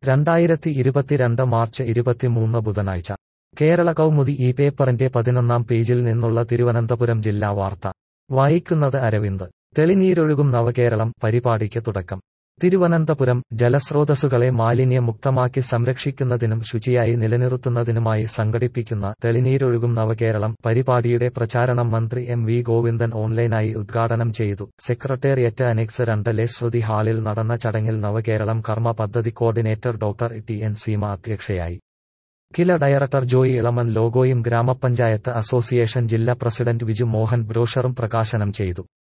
രണ്ടായിരത്തി ഇരുപത്തിരണ്ട് മാർച്ച് ഇരുപത്തിമൂന്ന് ബുധനാഴ്ച കേരള കൗമുദി ഈ പേപ്പറിന്റെ പതിനൊന്നാം പേജിൽ നിന്നുള്ള തിരുവനന്തപുരം ജില്ലാ വാർത്ത വായിക്കുന്നത് അരവിന്ദ് തെളിനീരൊഴുകും നവകേരളം പരിപാടിക്ക് തുടക്കം തിരുവനന്തപുരം ജലസ്രോതസ്സുകളെ മാലിന്യമുക്തമാക്കി സംരക്ഷിക്കുന്നതിനും ശുചിയായി നിലനിർത്തുന്നതിനുമായി സംഘടിപ്പിക്കുന്ന തെളിനീരൊഴുകും നവകേരളം പരിപാടിയുടെ പ്രചാരണം മന്ത്രി എം വി ഗോവിന്ദൻ ഓൺലൈനായി ഉദ്ഘാടനം ചെയ്തു സെക്രട്ടേറിയറ്റ് അനെക്സ് രണ്ടിലെ ശ്രുതി ഹാളിൽ നടന്ന ചടങ്ങിൽ നവകേരളം കർമ്മ പദ്ധതി coordinator doctor T N Seema അധ്യക്ഷയായി കില ഡയറക്ടർ ജോയി ഇളമൻ ലോഗോയും ഗ്രാമപഞ്ചായത്ത് അസോസിയേഷൻ ജില്ലാ പ്രസിഡന്റ് വിജു മോഹൻ ബ്രോഷറും പ്രകാശനം ചെയ്തു